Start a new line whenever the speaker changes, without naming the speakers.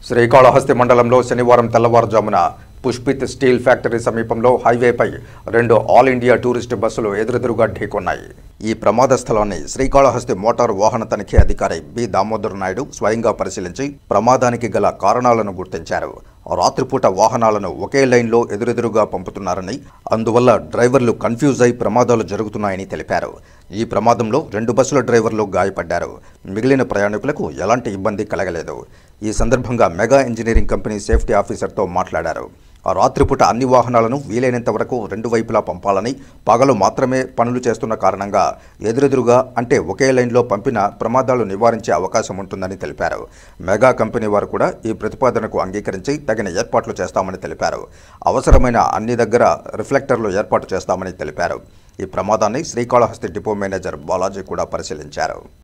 శ్రీకాళహస్తి మండలంలో శనివారం తెల్లవారుజామున పుష్పిత్ స్టీల్ ఫ్యాక్టరీ సమీపంలో హైవేపై రెండు ఆల్ ఇండియా టూరిస్ట్ బస్సులు ఎదురెదురుగా ఢీకొన్నాయి ఈ ప్రమాద స్థలాన్ని శ్రీకాళహస్తి మోటారు వాహన తనిఖీ అధికారి బి దామోదర్ నాయుడు స్వయంగా పరిశీలించి ప్రమాదానికి గల కారణాలను గుర్తించారు రాత్రిపూట వాహనాలను ఒకే లైన్లో ఎదురెదురుగా పంపుతున్నారని అందువల్ల డ్రైవర్లు కన్ఫ్యూజ్ అయి ప్రమాదాలు జరుగుతున్నాయని తెలిపారు ఈ ప్రమాదంలో రెండు బస్సుల డ్రైవర్లు గాయపడ్డారు మిగిలిన ప్రయాణికులకు ఎలాంటి ఇబ్బంది కలగలేదు ఈ సందర్భంగా మెగా ఇంజనీరింగ్ కంపెనీ సేఫ్టీ ఆఫీసర్తో మాట్లాడారు ఆ రాత్రిపూట అన్ని వాహనాలను వీలైనంత వరకు రెండు వైపులా పంపాలని పగలు మాత్రమే పనులు చేస్తున్న కారణంగా ఎదురెదురుగా అంటే ఒకే లైన్లో పంపిన ప్రమాదాలు నివారించే అవకాశం ఉంటుందని తెలిపారు మెగా కంపెనీ వారు కూడా ఈ ప్రతిపాదనకు అంగీకరించి తగిన ఏర్పాట్లు చేస్తామని తెలిపారు అవసరమైన అన్ని దగ్గర రిఫ్లెక్టర్లు ఏర్పాటు చేస్తామని తెలిపారు ఈ ప్రమాదాన్ని శ్రీకాళహస్తి డిపో మేనేజర్ బాలాజీ కూడా పరిశీలించారు